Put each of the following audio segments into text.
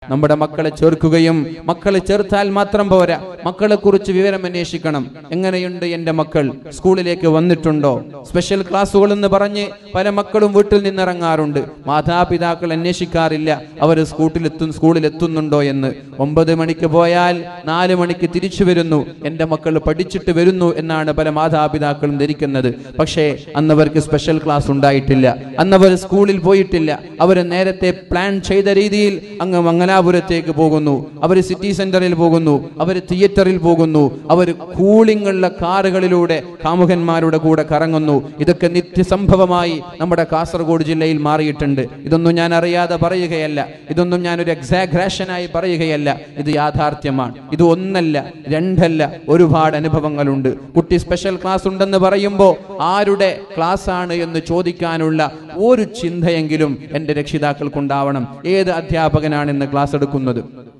നമ്മുടെ മക്കളെ ചേർക്കുകയും മക്കളെ ചേർത്താൽ മാത്രം പോരാ മക്കളെ കുറിച്ച് വിവരം അന്വേഷിക്കണം എങ്ങനെയുണ്ട് എന്റെ മക്കൾ സ്കൂളിലേക്ക് വന്നിട്ടുണ്ടോ സ്പെഷ്യൽ ക്ലാസ്സുകൾ എന്ന് പറഞ്ഞ് പല മക്കളും വീട്ടിൽ നിന്നിറങ്ങാറുണ്ട് മാതാപിതാക്കൾ അന്വേഷിക്കാറില്ല അവർ സ്കൂട്ടിലെത്തും സ്കൂളിൽ എത്തുന്നുണ്ടോ എന്ന് ഒമ്പത് മണിക്ക് പോയാൽ നാല് മണിക്ക് തിരിച്ചു വരുന്നു എന്റെ മക്കൾ പഠിച്ചിട്ട് വരുന്നു എന്നാണ് പല മാതാപിതാക്കളും ധരിക്കുന്നത് പക്ഷേ അന്നവർക്ക് സ്പെഷ്യൽ ക്ലാസ് ഉണ്ടായിട്ടില്ല അന്നവർ സ്കൂളിൽ പോയിട്ടില്ല അവർ നേരത്തെ പ്ലാൻ ചെയ്ത രീതിയിൽ അങ്ങ് മംഗലാപുരത്തേക്ക് പോകുന്നു അവർ സിറ്റി സെന്ററിൽ പോകുന്നു അവർ തിയേറ്ററിൽ പോകുന്നു അവർ കൂളിംഗ് ഉള്ള കാറുകളിലൂടെ കാമുകന്മാരുടെ കൂടെ കറങ്ങുന്നു ഇതൊക്കെ നിത്യസംഭവമായി നമ്മുടെ കാസർഗോഡ് ജില്ലയിൽ മാറിയിട്ടുണ്ട് ഇതൊന്നും ഞാൻ അറിയാതെ പറയുകയല്ല ഇതൊന്നും ഞാൻ ഒരു എക്സാഗ്രേഷനായി പറയുകയല്ല ഇത് യാഥാർത്ഥ്യമാണ് ഇത് ഒന്നല്ല രണ്ടല്ല ഒരുപാട് അനുഭവങ്ങളുണ്ട് കുട്ടി സ്പെഷ്യൽ ക്ലാസ് ഉണ്ടെന്ന് പറയുമ്പോൾ ആരുടെ ക്ലാസ് ആണ് എന്ന് ചോദിക്കാനുള്ള ഒരു ചിന്തയെങ്കിലും എൻ്റെ രക്ഷിതാക്കൾക്കുണ്ടാവണം ഏത് അധ്യാപകനാണ് ഇന്ന് ക്ലാസ് എടുക്കുന്നത്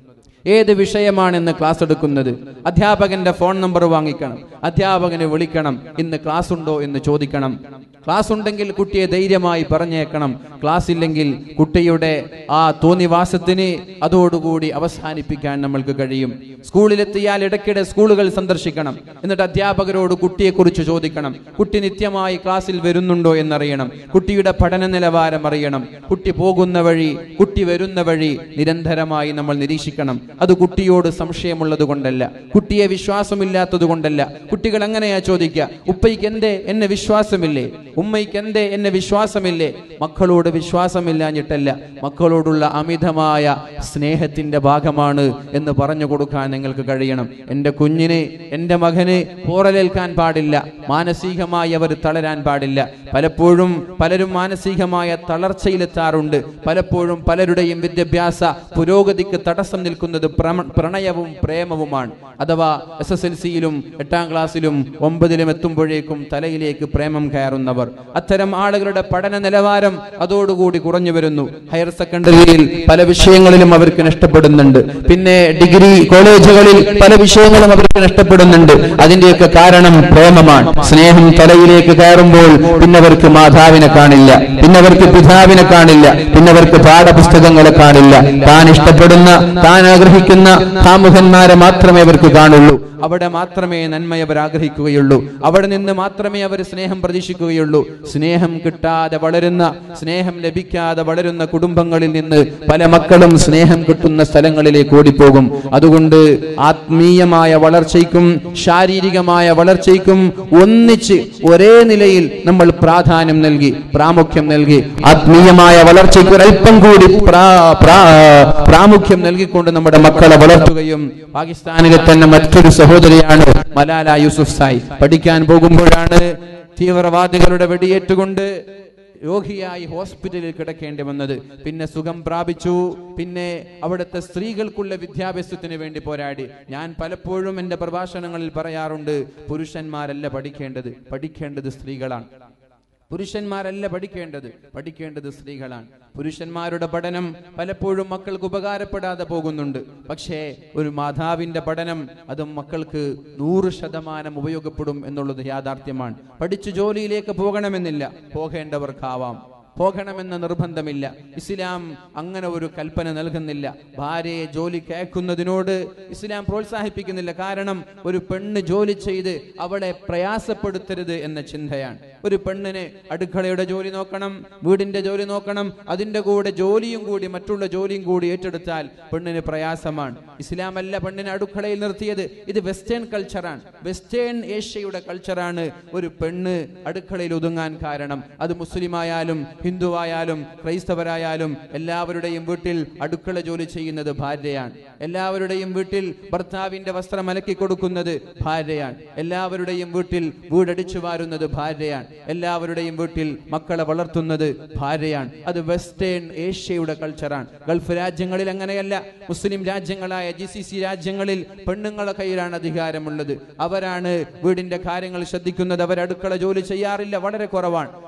ഏത് വിഷയമാണെന്ന് ക്ലാസ് എടുക്കുന്നത് അധ്യാപകന്റെ ഫോൺ നമ്പർ വാങ്ങിക്കണം അധ്യാപകനെ വിളിക്കണം ഇന്ന് ക്ലാസ് ഉണ്ടോ എന്ന് ചോദിക്കണം ക്ലാസ് ഉണ്ടെങ്കിൽ കുട്ടിയെ ധൈര്യമായി പറഞ്ഞേക്കണം ക്ലാസ് ഇല്ലെങ്കിൽ കുട്ടിയുടെ ആ തോന്നിവാസത്തിന് അതോടുകൂടി അവസാനിപ്പിക്കാൻ നമ്മൾക്ക് കഴിയും സ്കൂളിലെത്തിയാൽ ഇടയ്ക്കിടെ സ്കൂളുകൾ സന്ദർശിക്കണം എന്നിട്ട് അധ്യാപകരോട് കുട്ടിയെക്കുറിച്ച് ചോദിക്കണം കുട്ടി നിത്യമായി ക്ലാസ്സിൽ വരുന്നുണ്ടോ എന്നറിയണം കുട്ടിയുടെ പഠന നിലവാരം അറിയണം കുട്ടി പോകുന്ന വഴി കുട്ടി വരുന്ന വഴി നിരന്തരമായി നമ്മൾ നിരീക്ഷിക്കണം അത് കുട്ടിയോട് സംശയമുള്ളത് കൊണ്ടല്ല കുട്ടിയെ വിശ്വാസമില്ലാത്തത് കൊണ്ടല്ല കുട്ടികൾ എങ്ങനെയാ ചോദിക്കുക ഉപ്പയ്ക്ക് എന്തേ എന്നെ വിശ്വാസമില്ലേ ഉമ്മയ്ക്ക് എന്തേ എന്നെ വിശ്വാസമില്ലേ മക്കളോട് വിശ്വാസമില്ലാഞ്ഞിട്ടല്ല മക്കളോടുള്ള അമിതമായ സ്നേഹത്തിന്റെ ഭാഗമാണ് എന്ന് പറഞ്ഞു കൊടുക്കാൻ നിങ്ങൾക്ക് കഴിയണം എൻ്റെ കുഞ്ഞിന് എൻ്റെ മകന് പോറലേൽക്കാൻ പാടില്ല മാനസികമായി അവർ തളരാൻ പാടില്ല പലപ്പോഴും പലരും മാനസികമായ തളർച്ചയിലെത്താറുണ്ട് പലപ്പോഴും പലരുടെയും വിദ്യാഭ്യാസ പുരോഗതിക്ക് തടസ്സം നിൽക്കുന്നത് പ്രമ- പ്രണയവും പ്രേമവുമാണ് അഥവാ എസ് എസ് എൽ സിയിലും എട്ടാം ക്ലാസ്സിലും ഒമ്പതിലും എത്തുമ്പോഴേക്കും തലയിലേക്ക് പ്രേമം കയറുന്നവർ അത്തരം ആളുകളുടെ പഠന നിലവാരം അതോടുകൂടി കുറഞ്ഞു വരുന്നു ഹയർ സെക്കൻഡറിയിൽ പല വിഷയങ്ങളിലും അവർക്ക് നഷ്ടപ്പെടുന്നുണ്ട് പിന്നെ ഡിഗ്രി കോളേജുകളിൽ പല വിഷയങ്ങളും അവർക്ക് നഷ്ടപ്പെടുന്നുണ്ട് അതിന്റെയൊക്കെ കാരണം പ്രേമമാണ് സ്നേഹം തലയിലേക്ക് കയറുമ്പോൾ പിന്നെ അവർക്ക് മാതാവിനെ കാണില്ല പിന്നെ അവർക്ക് പിതാവിനെ കാണില്ല പിന്നെ അവർക്ക് പാഠപുസ്തകങ്ങളെ കാണില്ല താൻ ഇഷ്ടപ്പെടുന്ന താൻ ആഗ്രഹിക്കുന്ന കാമുകന്മാരെ മാത്രമേ അവർക്ക് കാണുള്ളൂ അവിടെ മാത്രമേ നന്മ അവർ ആഗ്രഹിക്കുകയുള്ളൂ അവിടെ നിന്ന് മാത്രമേ അവർ സ്നേഹം പ്രതീക്ഷിക്കുകയുള്ളൂ സ്നേഹം കിട്ടാതെ വളരുന്ന സ്നേഹം ലഭിക്കാതെ വളരുന്ന കുടുംബങ്ങളിൽ നിന്ന് പല മക്കളും സ്നേഹം കിട്ടുന്ന സ്ഥലങ്ങളിലേക്ക് ഓടിപ്പോകും അതുകൊണ്ട് ആത്മീയമായ വളർച്ചയ്ക്കും ശാരീരികമായ വളർച്ചയ്ക്കും ഒന്നിച്ച് ഒരേ നിലയിൽ നമ്മൾ പ്രാധാന്യം നൽകി പ്രാമുഖ്യം നൽകി ആത്മീയമായ വളർച്ചയ്ക്ക് ഒരല്പം കൂടി പ്രാ- പ്രാ- പ്രാമുഖ്യം നൽകിക്കൊണ്ട് നമ്മുടെ മക്കളെ വളർത്തുകയും പാകിസ്ഥാനിലെ തന്നെ മറ്റൊരു സഹോദരിയാണ് മലാല യൂസുഫ് സായി പഠിക്കാൻ പോകുമ്പോഴാണ് തീവ്രവാദികളുടെ വെടിയേറ്റുകൊണ്ട് രോഗിയായി ഹോസ്പിറ്റലിൽ കിടക്കേണ്ടി വന്നത് പിന്നെ സുഖം പ്രാപിച്ചു പിന്നെ അവിടുത്തെ സ്ത്രീകൾക്കുള്ള വിദ്യാഭ്യാസത്തിന് വേണ്ടി പോരാടി ഞാൻ പലപ്പോഴും എൻ്റെ പ്രഭാഷണങ്ങളിൽ പറയാറുണ്ട് പുരുഷന്മാരല്ല പഠിക്കേണ്ടത് പഠിക്കേണ്ടത് സ്ത്രീകളാണ് പുരുഷന്മാരല്ല പഠിക്കേണ്ടത് പഠിക്കേണ്ടത് സ്ത്രീകളാണ് പുരുഷന്മാരുടെ പഠനം പലപ്പോഴും മക്കൾക്ക് ഉപകാരപ്പെടാതെ പോകുന്നുണ്ട് പക്ഷേ ഒരു മാതാവിന്റെ പഠനം അത് മക്കൾക്ക് നൂറ് ശതമാനം ഉപയോഗപ്പെടും എന്നുള്ളത് യാഥാർത്ഥ്യമാണ് പഠിച്ചു ജോലിയിലേക്ക് പോകണമെന്നില്ല പോകേണ്ടവർക്കാവാം പോകണമെന്ന നിർബന്ധമില്ല ഇസ്ലാം അങ്ങനെ ഒരു കൽപ്പന നൽകുന്നില്ല ഭാര്യയെ ജോലി കേൾക്കുന്നതിനോട് ഇസ്ലാം പ്രോത്സാഹിപ്പിക്കുന്നില്ല കാരണം ഒരു പെണ്ണ് ജോലി ചെയ്ത് അവളെ പ്രയാസപ്പെടുത്തരുത് എന്ന ചിന്തയാണ് ഒരു പെണ്ണിന് അടുക്കളയുടെ ജോലി നോക്കണം വീടിന്റെ ജോലി നോക്കണം അതിന്റെ കൂടെ ജോലിയും കൂടി മറ്റുള്ള ജോലിയും കൂടി ഏറ്റെടുത്താൽ പെണ്ണിന് പ്രയാസമാണ് ഇസ്ലാം അല്ല പെണ്ണിനെ അടുക്കളയിൽ നിർത്തിയത് ഇത് വെസ്റ്റേൺ കൾച്ചറാണ് വെസ്റ്റേൺ ഏഷ്യയുടെ കൾച്ചറാണ് ഒരു പെണ്ണ് അടുക്കളയിൽ ഒതുങ്ങാൻ കാരണം അത് മുസ്ലിം ആയാലും ഹിന്ദുവായാലും ക്രൈസ്തവരായാലും എല്ലാവരുടെയും വീട്ടിൽ അടുക്കള ജോലി ചെയ്യുന്നത് ഭാര്യയാണ് എല്ലാവരുടെയും വീട്ടിൽ ഭർത്താവിന്റെ വസ്ത്രം അലക്കി കൊടുക്കുന്നത് ഭാര്യയാണ് എല്ലാവരുടെയും വീട്ടിൽ വീടടിച്ചു വാരുന്നത് ഭാര്യയാണ് എല്ലാവരുടെയും വീട്ടിൽ മക്കളെ വളർത്തുന്നത് ഭാര്യയാണ് അത് വെസ്റ്റേൺ ഏഷ്യയുടെ കൾച്ചറാണ് ഗൾഫ് രാജ്യങ്ങളിൽ അങ്ങനെയല്ല മുസ്ലിം രാജ്യങ്ങളായ ജി സി സി രാജ്യങ്ങളിൽ പെണ്ണുങ്ങളെ കയ്യിലാണ് അധികാരമുള്ളത് അവരാണ് വീടിന്റെ കാര്യങ്ങൾ ശ്രദ്ധിക്കുന്നത് അവർ അടുക്കള ജോലി ചെയ്യാറില്ല വളരെ കുറവാണ്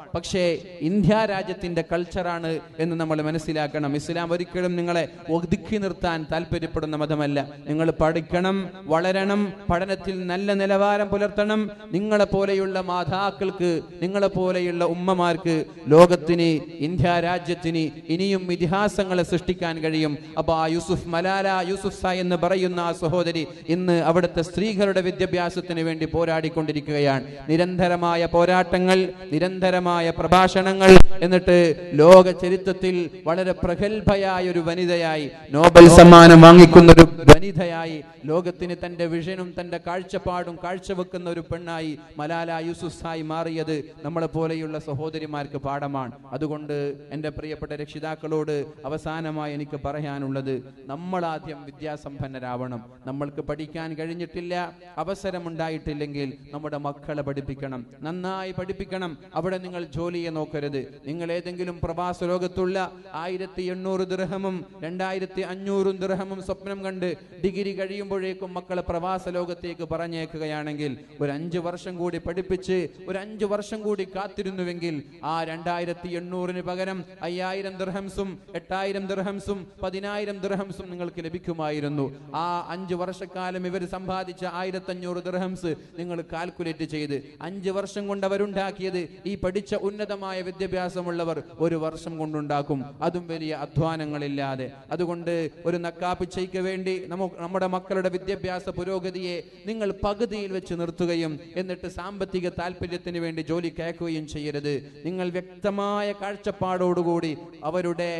പക്ഷേ ഇന്ത്യ രാജ്യത്തിന്റെ കൾച്ചറാണ് എന്ന് നമ്മൾ മനസ്സിലാക്കണം ഇസ്ലാം ഒരിക്കലും നിങ്ങളെ ഒതുക്കി നിർത്താൻ താല്പര്യപ്പെടുന്ന മതമല്ല നിങ്ങൾ പഠിക്കണം വളരണം പഠനത്തിൽ നല്ല നിലവാരം പുലർത്തണം നിങ്ങളെ പോലെയുള്ള മാതാക്കൾക്ക് നിങ്ങളെ പോലെയുള്ള ഉമ്മമാർക്ക് ലോകത്തിന് ഇന്ത്യ രാജ്യത്തിന് ഇനിയും ഇതിഹാസങ്ങളെ സൃഷ്ടിക്കാൻ കഴിയും അപ്പൊ ആ യൂസുഫ് മലാല യൂസുഫ് സായ് എന്ന് പറയുന്ന ആ സഹോദരി ഇന്ന് അവിടുത്തെ സ്ത്രീകളുടെ വിദ്യാഭ്യാസത്തിന് വേണ്ടി പോരാടിക്കൊണ്ടിരിക്കുകയാണ് നിരന്തരമായ പോരാട്ടങ്ങൾ നിരന്തരമായ പ്രഭാഷണങ്ങൾ എന്നിട്ട് ലോക ചരിത്രത്തിൽ വളരെ പ്രഗത്ഭയായ ഒരു വനിതയായി നോബൽ സമ്മാനം വാങ്ങിക്കുന്ന ഒരു വനിതയായി ലോകത്തിന് തന്റെ വിഷനും തന്റെ കാഴ്ചപ്പാടും കാഴ്ചവെക്കുന്ന ഒരു പെണ്ണായി മലാല യൂസുഫായി മാറിയത് നമ്മളെ പോലെയുള്ള സഹോദരിമാർക്ക് പാഠമാണ് അതുകൊണ്ട് എൻ്റെ പ്രിയപ്പെട്ട രക്ഷിതാക്കളോട് അവസാനമായി എനിക്ക് പറയാനുള്ളത് നമ്മൾ ആദ്യം വിദ്യാസമ്പന്നരാവണം നമ്മൾക്ക് പഠിക്കാൻ കഴിഞ്ഞിട്ടില്ല അവസരമുണ്ടായിട്ടില്ലെങ്കിൽ നമ്മുടെ മക്കളെ പഠിപ്പിക്കണം നന്നായി പഠിപ്പിക്കണം അവിടെ നിങ്ങൾ ജോലിയെ നോക്കരുത് നിങ്ങൾ ഏതെങ്കിലും പ്രവാസ ലോകത്തുള്ള ആയിരത്തി എണ്ണൂറ് ദൃഹമും രണ്ടായിരത്തി അഞ്ഞൂറും ദൃഹമും സ്വപ്നം കണ്ട് ഡിഗ്രി കഴിയുമ്പോഴേക്കും മക്കളെ പ്രവാസ ലോകത്തേക്ക് പറഞ്ഞേക്കുകയാണെങ്കിൽ ഒരു അഞ്ചു വർഷം കൂടി പഠിപ്പിച്ച് ഒരു അഞ്ചു വർഷം കൂടി കാത്തിരുന്നുവെങ്കിൽ ആ രണ്ടായിരത്തി എണ്ണൂറിന് പകരം അയ്യായിരം ദർഹംസും എട്ടായിരം ദർഹംസും പതിനായിരം ദർഹംസും നിങ്ങൾക്ക് ലഭിക്കുമായിരുന്നു ആ അഞ്ചു വർഷക്കാലം ഇവർ സമ്പാദിച്ച ആയിരത്തി അഞ്ഞൂറ് ദർഹംസ് നിങ്ങൾ കാൽക്കുലേറ്റ് ചെയ്ത് അഞ്ച് വർഷം കൊണ്ട് അവരുണ്ടാക്കിയത് ഈ പഠിച്ച ഉന്നതമായ വിദ്യാഭ്യാസമുള്ളവർ ഒരു വർഷം കൊണ്ടുണ്ടാക്കും അതും വലിയ അധ്വാനങ്ങളില്ലാതെ അതുകൊണ്ട് ഒരു നക്കാപ്പിച്ചയ്ക്ക് വേണ്ടി നമുക്ക് നമ്മുടെ മക്കളുടെ വിദ്യാഭ്യാസ പുരോഗതിയെ നിങ്ങൾ പകുതിയിൽ വെച്ച് നിർത്തുകയും എന്നിട്ട് സാമ്പത്തിക താല്പര്യത്തിന് വേണ്ടി ജോലി കേൾക്കുകയും ചെയ്യരുത് നിങ്ങൾ വ്യക്തമായ കാഴ്ചപ്പാടോടുകൂടി അവരുടെ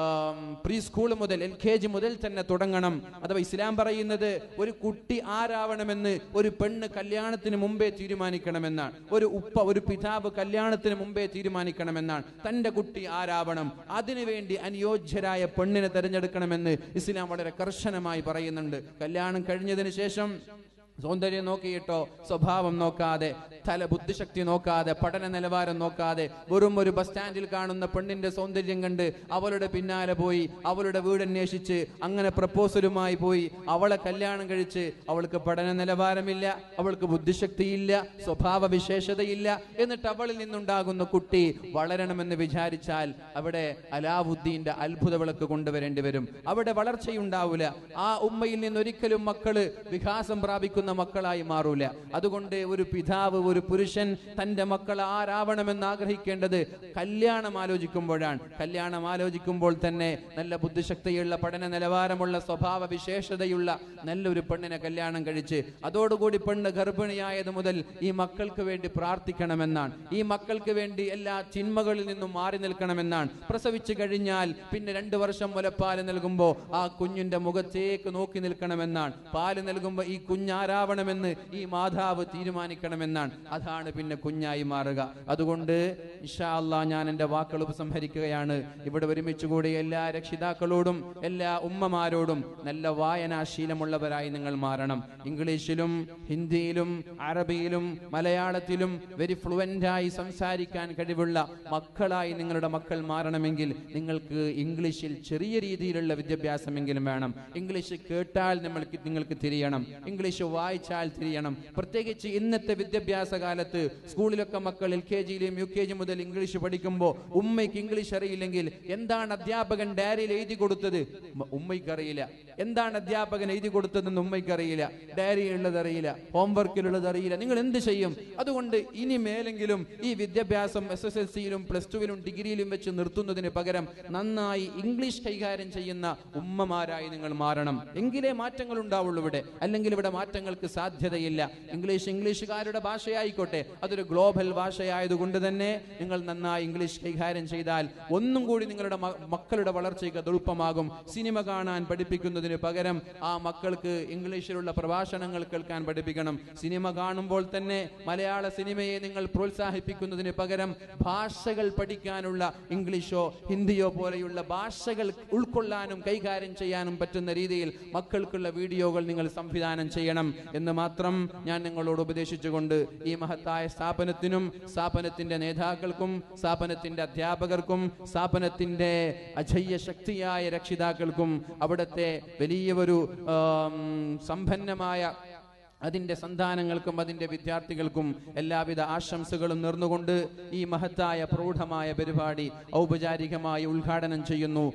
പ്രീ സ്കൂൾ മുതൽ എൽ കെ ജി മുതൽ തന്നെ തുടങ്ങണം അഥവാ ഇസ്ലാം പറയുന്നത് ഒരു കുട്ടി ആരാവണമെന്ന് ഒരു പെണ്ണ് കല്യാണത്തിന് മുമ്പേ തീരുമാനിക്കണമെന്നാണ് ഒരു ഉപ്പ ഒരു പിതാവ് കല്യാണത്തിന് മുമ്പേ തീരുമാനിക്കണമെന്നാണ് തന്റെ കുട്ടി ആരാവണം അതിനുവേണ്ടി അനുയോജ്യരായ പെണ്ണിനെ തിരഞ്ഞെടുക്കണമെന്ന് ഇസ്ലാം വളരെ കർശനമായി പറയുന്നുണ്ട് കല്യാണം കഴിഞ്ഞതിന് ശേഷം സൗന്ദര്യം നോക്കിയിട്ടോ സ്വഭാവം നോക്കാതെ തല ബുദ്ധിശക്തി നോക്കാതെ പഠന നിലവാരം നോക്കാതെ വെറും ഒരു ബസ് സ്റ്റാൻഡിൽ കാണുന്ന പെണ്ണിന്റെ സൗന്ദര്യം കണ്ട് അവളുടെ പിന്നാലെ പോയി അവളുടെ വീട് അന്വേഷിച്ച് അങ്ങനെ പ്രപ്പോസലുമായി പോയി അവളെ കല്യാണം കഴിച്ച് അവൾക്ക് പഠന നിലവാരമില്ല അവൾക്ക് ബുദ്ധിശക്തിയില്ല സ്വഭാവ വിശേഷതയില്ല എന്നിട്ട് അവളിൽ നിന്നുണ്ടാകുന്ന കുട്ടി വളരണമെന്ന് വിചാരിച്ചാൽ അവിടെ അലാവുദ്ദീന്റെ അത്ഭുത വിളക്ക് കൊണ്ടുവരേണ്ടി വരും അവിടെ വളർച്ചയുണ്ടാവില്ല ആ ഉമ്മയിൽ നിന്ന് ഒരിക്കലും മക്കള് വികാസം പ്രാപിക്കുന്ന മക്കളായി മാറൂല അതുകൊണ്ട് ഒരു പിതാവ് ഒരു പുരുഷൻ തന്റെ മക്കൾ ആരാവണമെന്ന് ആഗ്രഹിക്കേണ്ടത് കല്യാണം ആലോചിക്കുമ്പോഴാണ് കല്യാണം ആലോചിക്കുമ്പോൾ തന്നെ നല്ല ബുദ്ധിശക്തിയുള്ള പഠന നിലവാരമുള്ള സ്വഭാവ വിശേഷതയുള്ള നല്ലൊരു പെണ്ണിനെ കല്യാണം കഴിച്ച് അതോടുകൂടി പെണ്ണ് ഗർഭിണിയായത് മുതൽ ഈ മക്കൾക്ക് വേണ്ടി പ്രാർത്ഥിക്കണമെന്നാണ് ഈ മക്കൾക്ക് വേണ്ടി എല്ലാ ചിന്മകളിൽ നിന്നും മാറി നിൽക്കണമെന്നാണ് പ്രസവിച്ചു കഴിഞ്ഞാൽ പിന്നെ രണ്ടു വർഷം മുലപ്പാല് നൽകുമ്പോൾ ആ കുഞ്ഞിന്റെ മുഖത്തേക്ക് നോക്കി നിൽക്കണമെന്നാണ് പാല് നൽകുമ്പോൾ ഈ കുഞ്ഞാരാവണമെന്ന് ഈ മാതാവ് തീരുമാനിക്കണമെന്നാണ് അതാണ് പിന്നെ കുഞ്ഞായി മാറുക അതുകൊണ്ട് ഇൻഷാ അല്ലാ ഞാൻ എൻ്റെ വാക്കുകൾ ഉപസംഹരിക്കുകയാണ് ഇവിടെ ഒരുമിച്ച് കൂടിയ എല്ലാ രക്ഷിതാക്കളോടും എല്ലാ ഉമ്മമാരോടും നല്ല വായനാശീലമുള്ളവരായി നിങ്ങൾ മാറണം ഇംഗ്ലീഷിലും ഹിന്ദിയിലും അറബിയിലും മലയാളത്തിലും വെരി ഫ്ലുവൻ്റായി സംസാരിക്കാൻ കഴിവുള്ള മക്കളായി നിങ്ങളുടെ മക്കൾ മാറണമെങ്കിൽ നിങ്ങൾക്ക് ഇംഗ്ലീഷിൽ ചെറിയ രീതിയിലുള്ള വിദ്യാഭ്യാസമെങ്കിലും വേണം ഇംഗ്ലീഷ് കേട്ടാൽ നമ്മൾക്ക് നിങ്ങൾക്ക് തിരിയണം ഇംഗ്ലീഷ് വായിച്ചാൽ തിരിയണം പ്രത്യേകിച്ച് ഇന്നത്തെ വിദ്യാഭ്യാസ കാലത്ത് സ്കൂളിലൊക്കെ മക്കൾ എൽ കെ ജിയിലും യു കെ ജി മുതൽ ഇംഗ്ലീഷ് പഠിക്കുമ്പോൾ ഉമ്മയ്ക്ക് ഇംഗ്ലീഷ് അറിയില്ലെങ്കിൽ എന്താണ് അധ്യാപകൻ ഡയറിയിൽ എഴുതി കൊടുത്തത് ഉമ്മ- ഉമ്മയ്ക്ക് അറിയില്ല എന്താണ് അധ്യാപകൻ എഴുതി കൊടുത്തതെന്ന് ഉമ്മയ്ക്ക് അറിയില്ല ഡയറി ഉള്ളത് അറിയില്ല ഹോംവർക്കിലുള്ളത് അറിയില്ല നിങ്ങൾ എന്ത് ചെയ്യും അതുകൊണ്ട് ഇനി മേലെങ്കിലും ഈ വിദ്യാഭ്യാസം എസ് എസ് എൽ സിയിലും പ്ലസ് ടുവിലും ഡിഗ്രിയിലും വെച്ച് നിർത്തുന്നതിന് പകരം നന്നായി ഇംഗ്ലീഷ് കൈകാര്യം ചെയ്യുന്ന ഉമ്മമാരായി നിങ്ങൾ മാറണം എങ്കിലേ മാറ്റങ്ങൾ ഉണ്ടാവുള്ളൂ ഇവിടെ അല്ലെങ്കിൽ ഇവിടെ മാറ്റങ്ങൾക്ക് സാധ്യതയില്ല ഇംഗ്ലീഷ് ഇംഗ്ലീഷുകാരുടെ ഭാഷയായിക്കോട്ടെ അതൊരു ഗ്ലോബൽ ഭാഷയായതുകൊണ്ട് തന്നെ നിങ്ങൾ നന്നായി ഇംഗ്ലീഷ് കൈകാര്യം ചെയ്താൽ ഒന്നും കൂടി നിങ്ങളുടെ മ- മക്കളുടെ വളർച്ചയ്ക്ക് അത് എളുപ്പമാകും സിനിമ കാണാൻ പഠിപ്പിക്കുന്നതിന് പകരം ആ മക്കൾക്ക് ഇംഗ്ലീഷിലുള്ള പ്രഭാഷണങ്ങൾ കേൾക്കാൻ പഠിപ്പിക്കണം സിനിമ കാണുമ്പോൾ തന്നെ മലയാള സിനിമയെ നിങ്ങൾ പ്രോത്സാഹിപ്പിക്കുന്നതിന് പകരം ഭാഷകൾ പഠിക്കാനുള്ള ഇംഗ്ലീഷോ ഹിന്ദിയോ പോലെയുള്ള ഭാഷകൾ ഉൾക്കൊള്ളാനും കൈകാര്യം ചെയ്യാനും പറ്റുന്ന രീതിയിൽ മക്കൾക്കുള്ള വീഡിയോകൾ നിങ്ങൾ സംവിധാനം ചെയ്യണം എന്ന് മാത്രം ഞാൻ നിങ്ങളോട് ഉപദേശിച്ചുകൊണ്ട് ഈ മഹത്തായ സ്ഥാപനത്തിനും സ്ഥാപനത്തിന്റെ നേതാക്കൾക്കും സ്ഥാപനത്തിന്റെ അധ്യാപകർക്കും സ്ഥാപനത്തിന്റെ അജയ്യ ശക്തിയായ രക്ഷിതാക്കൾക്കും അവിടുത്തെ വലിയ ഒരു ആം, സമ്പന്നമായ അതിന്റെ സന്താനങ്ങൾക്കും അതിന്റെ വിദ്യാർത്ഥികൾക്കും എല്ലാവിധ ആശംസകളും നേർന്നുകൊണ്ട് ഈ മഹത്തായ പ്രൗഢമായ പരിപാടി ഔപചാരികമായി ഉദ്ഘാടനം ചെയ്യുന്നു